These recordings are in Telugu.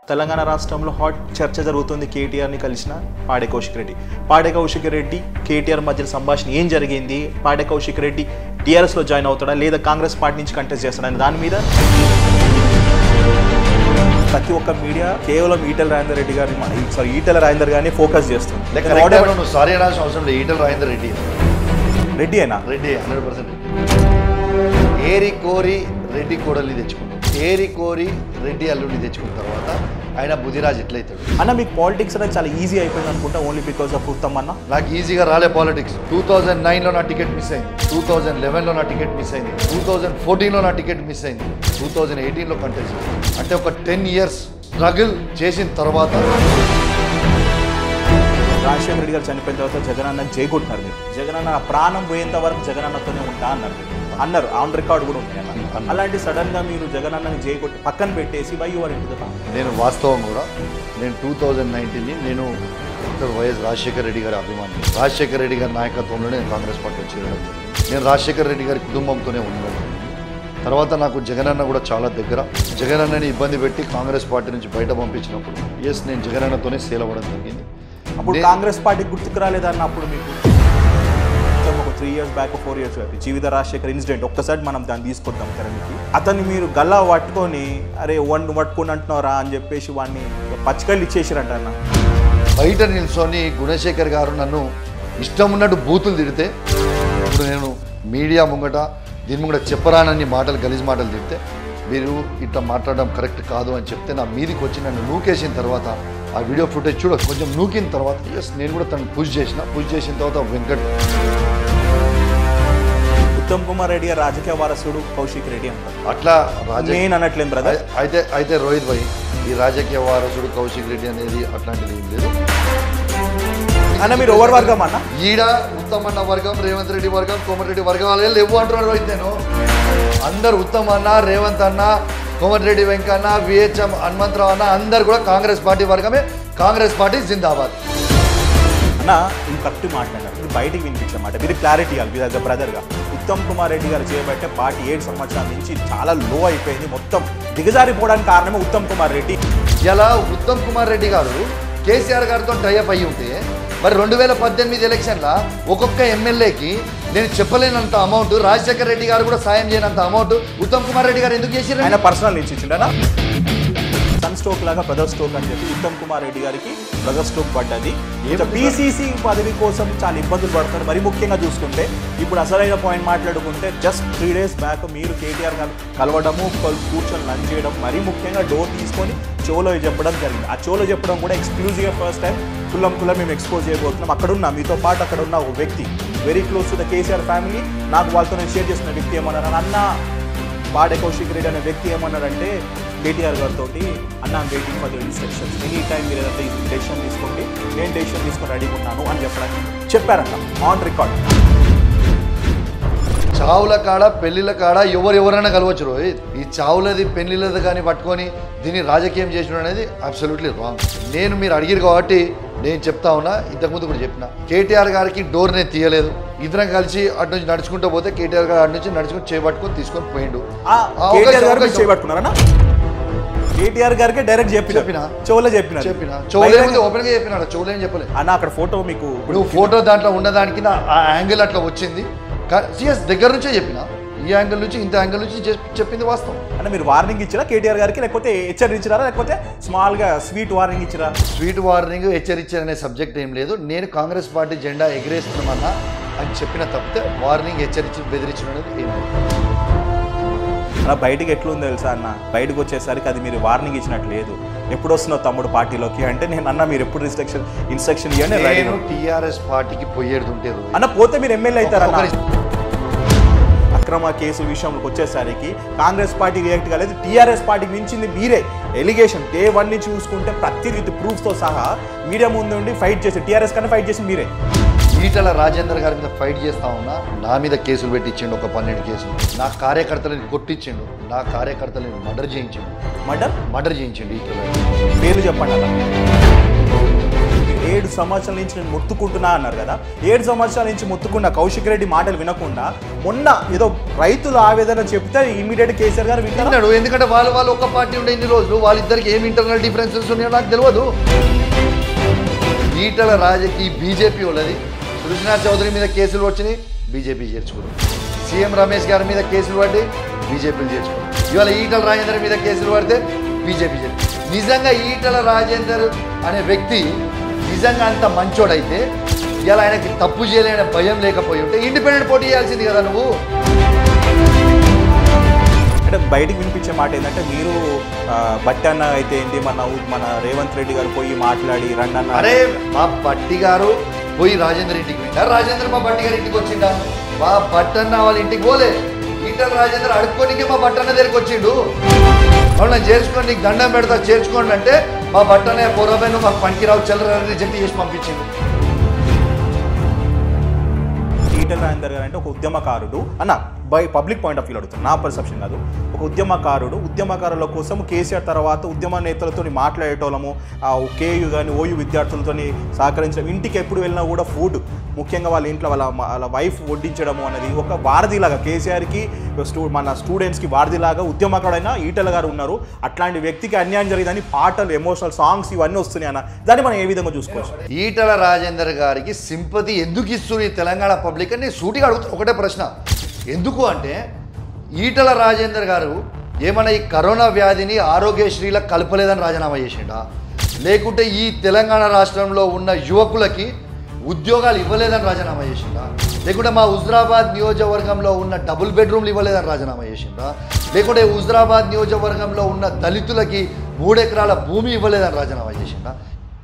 తెలంగాణ రాష్ట్రంలో హాట్ చర్చ జరుగుతుంది కేటీఆర్ని కలిసిన పాడే కౌశిక్ రెడ్డి పాడే కౌశిక్ రెడ్డి కేటీఆర్ మధ్య సంభాషణ ఏం జరిగింది పాడే కౌశిక్ రెడ్డి టీఆర్ఎస్లో జాయిన్ అవుతాడా లేదా కాంగ్రెస్ పార్టీ నుంచి కంటెస్ట్ చేస్తాడా అనే దాని మీద ప్రతి ఒక్క మీడియా కేవలం ఈటెల రాజేందర్ రెడ్డి గారిని సారీ ఈటెల రాజేందర్ గారిని ఫోకస్ చేస్తుంది లెక్క నేను కరెక్టే ఒకటే- నువ్వు సారీ అనాల్సిన అవసరం లేదు ఈటల రాజేందర్ రెడ్డి రెడ్డి అయినా రెడ్డి హండ్రెడ్ పర్సెంట్ ఏరి కోరి రెడ్డి కోడల్ని తెచ్చుకుంటాడు ఏరి కోరి రెడ్డి అల్లుడిని తెచ్చుకున్న తర్వాత ఆయన బుధిరాజ్ ఎట్లయితాడు అన్న మీకు పాలిటిక్స్ అనేది చాలా ఈజీ అయిపోయింది అనుకుంటా ఓన్లీ బికాస్ ఆఫ్ ఉత్తమ్ అన్న నాకు ఈజీగా రాలే పాలిటిక్స్ టూ థౌజండ్ నైన్లో నా టికెట్ మిస్ అయింది టూ థౌజండ్ లెవెన్లో నా టికెట్ మిస్ అయింది టూ థౌజండ్ ఫోర్టీన్లో నా టికెట్ మిస్ అయింది టూ థౌజండ్ ఎయిటీన్లో కంటెస్ట్ అంటే ఒక టెన్ ఇయర్స్ స్ట్రగుల్ చేసిన తర్వాత రాజశేఖర రెడ్డి గారు చనిపోయిన తర్వాత జగన్ అన్న జైకొట్టినారు మీరు జగన్ అన్న ప్రాణం పోయేంత వరకు జగన్ అన్నతోనే ఉంటా అన్నారు మీరు. అన్నారు ఆన్ రికార్డ్ కూడా ఉంది అన్న అన్నారు. అలాంటి సడన్ గా మీరు జగన్ అన్నని జైకొట్టి పక్కన పెట్టేసి వై యువర్ ఇంటి నేను వాస్తవం కూడా నేను టూ థౌజండ్ నైన్టీన్ని నేను డాక్టర్ వైఎస్ రాజశేఖర రెడ్డి గారి అభిమాని రాజశేఖర రెడ్డి గారి నాయకత్వంలోనే నేను కాంగ్రెస్ పార్టీలో చేరడం జరిగింది. నేను రాజశేఖర రెడ్డి గారి కుటుంబంతోనే ఉండడం జరిగింది. తర్వాత నాకు జగనన్న కూడా చాలా దగ్గర జగనన్నని ఇబ్బంది పెట్టి కాంగ్రెస్ పార్టీ నుంచి బయట పంపించినప్పుడు ఎస్ నేను జగనన్నతోనే సేల్ అవ్వడం జరిగింది అప్పుడు నే- కాంగ్రెస్ పార్టీ గుర్తుకు రాలేదన్న అప్పుడు మీకు మొత్తం ఒక three years back four years back Jeevitha Rajasekhar incident ఒక్కసారి మనం దాన్ని తీసుకొద్దాం తెరనికి అతన్ని మీరు గల్లా పట్టుకొని అరే వన్ పట్టుకొని అంటున్నారా అని చెప్పేసి వాడిని పచ్చికల్లు ఇచ్చేసిరంట అన్న బయట నిల్చొని గుణశేఖర్ గారు నన్ను ఇష్టం ఉన్నట్టు బూతులు తిడితే ఇప్పుడు నేను మీడియా ముంగట దీని ముంగట చెప్పరానన్ని మాటలు గలీజ్ మాటలు తిడితే మీరు ఇట్లా మాట్లాడడం కరెక్ట్ కాదు అని చెప్తే నా మీదికి వచ్చి నన్ను నూకేసిన తర్వాత ఆ వీడియో ఫుటేజ్ చూడ కొంచెం నూకిన తర్వాత ఎస్ నేను కూడా తను పుష్ చేసిన పుష్ చేసిన తర్వాత వెంకట్ ఉత్తమ్ కుమార్ రెడ్డి గారు రాజకీయ వారసుడు కౌశిక్ రెడ్డి అంటారు అట్లా రాజ నేను అనట్లేను బ్రదర్ అయి- అయితే అయితే రోహిత్ భాయ్ ఈ రాజకీయ వారసుడు కౌశిక్ రెడ్డి అనేది అట్లాంటిది ఏం లేదు అన్న మీరు ఓవర్ వర్గం అన్న ఈడ ఉత్తమన్న వర్గం రేవంత్ రెడ్డి వర్గం కోమటిరెడ్డి వర్గం వాళ్ళే లేవు అంటున్నాడు రోహిత్ నేను అందరు ఉత్తమ్ అన్న రేవంత్ అన్న కోమటిరెడ్డి వెంకన్న విహెచ్ఎం హనుమంతరావు అన్న అందరు కూడా కాంగ్రెస్ పార్టీ వర్గమే కాంగ్రెస్ పార్టీ జిందాబాద్ అన్న ఇది కరెక్ట్ మాట్లాడారు మీరు బయటికి వినిపించే మాట మీరు క్లారిటీ ఇవ్వాలి మీరు యాజ్ బ్రదర్గా ఉత్తమ్ కుమార్ రెడ్డి గారు చేయబట్టే పార్టీ ఏడు సంవత్సరాల నుంచి చాలా లో అయిపోయింది మొత్తం దిగజారిపోవడానికి కారణమే ఉత్తమ్ కుమార్ రెడ్డి ఇలా ఉత్తమ్ కుమార్ రెడ్డి గారు కేసీఆర్ గారితో టైఅప్ అయ్యి ఉంటే మరి రెండు వేల పద్దెనిమిది ఎలక్షన్ల ఒక్కొక్క ఎమ్మెల్యేకి నేను చెప్పలేనంత అమౌంట్ రాజశేఖర్ రెడ్డి గారు కూడా సాయం చేయనంత అమౌంట్ ఉత్తమ్ కుమార్ రెడ్డి గారు ఎందుకు చేసిర్రు ఆయన పర్సనల్ నుంచి ఇచ్చిండనా సన్ స్టోక్ లాగా బ్రదర్ స్టోక్ అని చెప్పి ఉత్తమ్ కుమార్ రెడ్డి గారికి బ్రదర్ స్టోక్ పడ్డది ఇక పీసీసీ పదవి కోసం చాలా ఇబ్బందులు పడుతున్నారు మరి ముఖ్యంగా చూసుకుంటే ఇప్పుడు అసలైన పాయింట్ మాట్లాడుకుంటే జస్ట్ త్రీ డేస్ బ్యాక్ మీరు కేటీఆర్ గారు కలవడము కల్- కూర్చొని లంచ్ చేయడం మరీ ముఖ్యంగా డోర్ తీసుకొని చెవులో చెప్పడం జరిగింది ఆ చెవులో చెప్పడం కూడా ఎక్స్క్లూజివ్గా ఫస్ట్ టైం కుల్లం కుల్లం మేము ఎక్స్పోజ్ చేయబోతున్నాం అక్కడ ఉన్న మీతో పాటు అక్కడ ఉన్న ఒక వ్యక్తి very close to the KCR family నాకు వాళ్ళతో నేను షేర్ చేసిన వ్యక్తి ఏమన్నారు అన్న పాడే కౌశిక్ రెడ్డి అనే వ్యక్తి ఏమన్నాడంటే కేటీఆర్ గారితో అన్న waiting for your instructions any time మీరు ఏదైతే డెసిషన్ తీసుకోండి నేను డెసిషన్ తీసుకొని రెడీగా ఉన్నాను అని చెప్పడానికి చెప్పారంట ఆన్ రికార్డ్ చావుల కాడ పెళ్లిల కాడ ఎవరు ఎవరైనా కలవచ్చు రోహిత్ ఈ చావులది పెళ్లిలది కానీ పట్టుకొని దీన్ని రాజకీయం చేసిన అనేది అబ్సల్యూట్లీ రాంగ్ నేను మీరు అడిగిరు కాబట్టి నేను చెప్తా ఉన్నా ఇంతకుముందు కూడా చెప్పిన కేటీఆర్ గారికి డోర్ నేను తీయలేదు ఇద్దరం కలిసి అటు నుంచి నడుచుకుంటూ పోతే కేటీఆర్ గారు అటు నుంచి నడుచుకుని చేపట్టుకొని తీసుకొని పోయిండు ఆ కేటీఆర్ అవకాశం- గారు అవకాశం- చేయబట్టుకున్నారన్నా కేటీఆర్ గారికి డైరెక్ట్ చెప్పిన చెప్పిన. చెవులో చెప్పిన చెప్పిన చౌలేముంది ఓపెన్ గా చెప్పినాడు చౌలేం చెప్పలేదు అన్న అక్కడ ఫోటో మీకు నువ్వు ఫోటో దాంట్లో ఉన్నదానికి నా ఆ యాంగిల్ అట్లా వచ్చింది సిఎస్ దగ్గర నుంచే చెప్పిన ఈ యాంగిల్ నుంచి ఇంత యాంగిల్ నుంచి చెప్- చెప్పింది వాస్తవం అంటే మీరు వార్నింగ్ ఇచ్చిరా కేటీఆర్ గారికి లేకపోతే హెచ్చరించారా లేకపోతే స్మాల్ గా స్వీట్ వార్నింగ్ ఇచ్చిరా స్వీట్ వార్నింగ్ హెచ్చరించారనే సబ్జెక్ట్ ఏం లేదు నేను కాంగ్రెస్ పార్టీ జెండా ఎగిరేస్తున్నామన్నా అని చెప్పిన తప్పితే వార్నింగ్ హెచ్చరించి బెదిరించడం అనేది ఏం లేదు అలా బయటికి ఎట్లుందో తెలుసా అన్న బయటకు వచ్చేసరికి అది మీరు వార్నింగ్ ఇచ్చినట్టు లేదు ఎప్పుడు వస్తున్నావు తమ్ముడు పార్టీలోకి అంటే నేను అన్న మీరు ఎప్పుడు ఇన్స్ట్రక్షన్ ఇన్స్ట్రక్షన్ ఇవ్వండి రెడీ నేను టీఆర్ఎస్ పార్టీకి పోయేడుతుంటే రోహిత్. అన్న పోతే మీరు ఎమ్మెల్యే అవుతారన్న ఒకరి- అక్రమ కేసు విషయంలోకి వచ్చేసరికి కాంగ్రెస్ పార్టీ రియాక్ట్ కాలేదు టీఆర్ఎస్ పార్టీకి మించింది మీరే ఎలిగేషన్ డే వన్ నుంచి చూసుకుంటే ప్రతి విత్ ప్రూఫ్తో సహా మీడియా ముందు ఉండి ఫైట్ చేసి టీఆర్ఎస్ కన్నా ఫైట్ చేసి మీరే ఈటల రాజేందర్ గారి మీద ఫైట్ చేస్తా ఉన్నా నా మీద కేసులు పెట్టించిండు ఒక పన్నెండు కేసులు నా కార్యకర్తలని కొట్టించిండు నా కార్యకర్తలని మర్డర్ చేయించిండు మర్డర్ మర్డర్ చేయించిండు ఈటల పేర్లు చెప్పండి అన్న ఏడు సంవత్సరాల నుంచి నేను మొత్తుకుంటున్నా అన్నారు కదా ఏడు సంవత్సరాల నుంచి మొత్తుకున్న కౌశిక్ రెడ్డి మాటలు వినకుండా మొన్న ఏదో రైతుల ఆవేదన చెప్తే ఇమీడియట్ కేసీఆర్ గారు వింటారు విన్నాడు ఎందుకంటే వాళ్ళు వాళ్ళు ఒక పార్టీ ఉండే ఇన్ని రోజులు వాళ్ళిద్దరికి ఏమి ఇంటర్నల్ డిఫరెన్సెస్ ఉన్నాయో నాకు తెలియదు ఈటల రాజకీయ బీజేపీ వాళ్ళది సృజనా చౌదరి మీద కేసులు వచ్చినాయి బీజేపీ చేర్చుకున్నారు సీఎం రమేష్ గారి మీద కేసులు పడి బీజేపీలు చేర్చుకున్నారు ఇవాళ ఈటల రాజేందర్ మీద కేసులు పడితే బీజేపీ చేర్చుకున్నారు నిజంగా ఈటల రాజేందర్ అనే వ్యక్తి నిజంగా అంత మంచోడైతే ఇలా ఆయనకి తప్పు చేయలేని భయం లేకపోయి ఉంటే ఇండిపెండెంట్ పోటీ చేయాల్సింది కదా నువ్వు అంటే బయటికి వినిపించే మాట ఏంటంటే మీరు ఆ, బట్టి అన్న అయితే ఏంటి మన ఊ- మన రేవంత్ రెడ్డి గారు పోయి మాట్లాడి రండి అన్న అరే మా బట్టి గారు పోయి రాజేందర్ ఇంటికి పోయిందా రాజేంద్ర మా బట్టి గారి ఇంటికి వచ్చిండా మా బట్టన్న వాళ్ళ ఇంటికి పోలే ఈటల రాజేంద్ర అడుక్కోనికి మా బట్టన్న దగ్గరికి వచ్చిండు అవునా చేర్చుకొని నీకు దండం పెడతా చేర్చుకోండి అంటే మా బట్టనే పొరబైన మాకు పనికిరావు చెల్లరని చెప్పి చేసి పంపించిండు ఈటల రాజేందర్ గారు అంటే ఒక ఉద్యమకారుడు అన్న by public point of view అడుగుతాను నా పర్సెప్షన్ కాదు ఒక ఉద్యమకారుడు ఉద్యమకారుల కోసం కేసీఆర్ తర్వాత ఉద్యమ నేతలతో మాట్లాడేటోళ్ళము ఆ కేయు కానీ ఓయు విద్యార్థులతో సహకరించడం ఇంటికి ఎప్పుడు వెళ్ళినా కూడా ఫుడ్ ముఖ్యంగా వాళ్ళ ఇంట్లో వాళ్ళ వాళ్ళ వైఫ్ వడ్డించడము అనేది ఒక వారధిలాగా కేసీఆర్కి స్టూ మన స్టూడెంట్స్కి వారధిలాగా ఉద్యమకారుడైన ఈటల గారు ఉన్నారు అట్లాంటి వ్యక్తికి అన్యాయం జరిగిందని పాటలు ఎమోషనల్ సాంగ్స్ ఇవన్నీ వస్తున్నాయి అన్న దాన్ని మనం ఏ విధంగా చూసుకోవచ్చు ఈటల రాజేందర్ గారికి సింపతి ఎందుకు ఇస్తుంది ఈ తెలంగాణ పబ్లిక్ అని నేను సూటిగా అడుగుతున్నా ఒకటే ప్రశ్న ఎందుకు అంటే ఈటల రాజేందర్ గారు ఏమన్నా ఈ కరోనా వ్యాధిని ఆరోగ్యశ్రీలకు కలపలేదని రాజీనామా చేసిండా లేకుంటే ఈ తెలంగాణ రాష్ట్రంలో ఉన్న యువకులకి ఉద్యోగాలు ఇవ్వలేదని రాజీనామా చేసిండా లేకుంటే మా హుజరాబాద్ నియోజకవర్గంలో ఉన్న డబుల్ బెడ్రూమ్లు ఇవ్వలేదని రాజీనామా చేసిండా లేకుంటే హుజరాబాద్ నియోజకవర్గంలో ఉన్న దళితులకి మూడెకరాల భూమి ఇవ్వలేదని రాజీనామా చేసిండా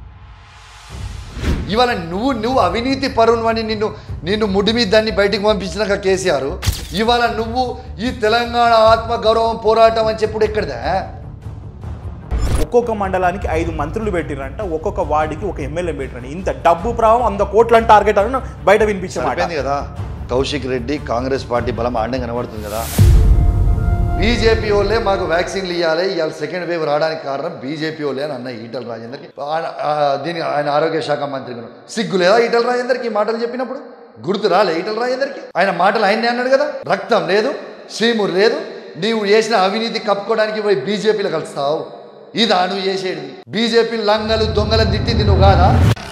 ఇవాళ నువ్వు నువ్వు అవినీతి పరువుని నిన్ను నిన్ను ముడి మీద దాన్ని బయటికి పంపించినాక కేసీఆర్ ఇవాళ నువ్వు ఈ తెలంగాణ ఆత్మ గౌరవం పోరాటం అని చెప్పుడు ఎక్కడిదా ఒక్కొక్క మండలానికి ఐదు మంత్రులు పెట్టిరంట ఒక్కొక్క వార్డుకి ఒక ఎమ్మెల్యే పెట్టిరంట ఇంత డబ్బు ప్రభావం అంత కోట్లని టార్గెట్ అని బయట వినిపించే మాట సరిపోయింది కదా కౌశిక్ రెడ్డి కాంగ్రెస్ పార్టీ బలం ఆండం కనబడుతుంది కదా బీజేపీ వాళ్ళే మాకు వ్యాక్సిన్లు ఇవ్వాలి ఇవాళ సెకండ్ వేవ్ రావడానికి కారణం బీజేపీ వాళ్ళే అని అన్న ఈటల రాజేందర్కి ఆయన- ఆ, దీని ఆయన ఆరోగ్య శాఖ మంత్రి కూడా సిగ్గు లేదా ఈటల రాజేందర్కి ఈ మాటలు చెప్పినప్పుడు గుర్తు రాలే ఈటల రాజేందర్కి ఆయన మాటలు ఆయన్నే అన్నాడు కదా రక్తం లేదు సీమురు లేదు నీవు చేసిన అవినీతి కప్పుకోవడానికి పోయి బీజేపీలో కలుస్తావు ఇదా నువ్వు చేసేది బీజేపీ లంగలు దొంగలు తిట్టింది నువ్వు కాదా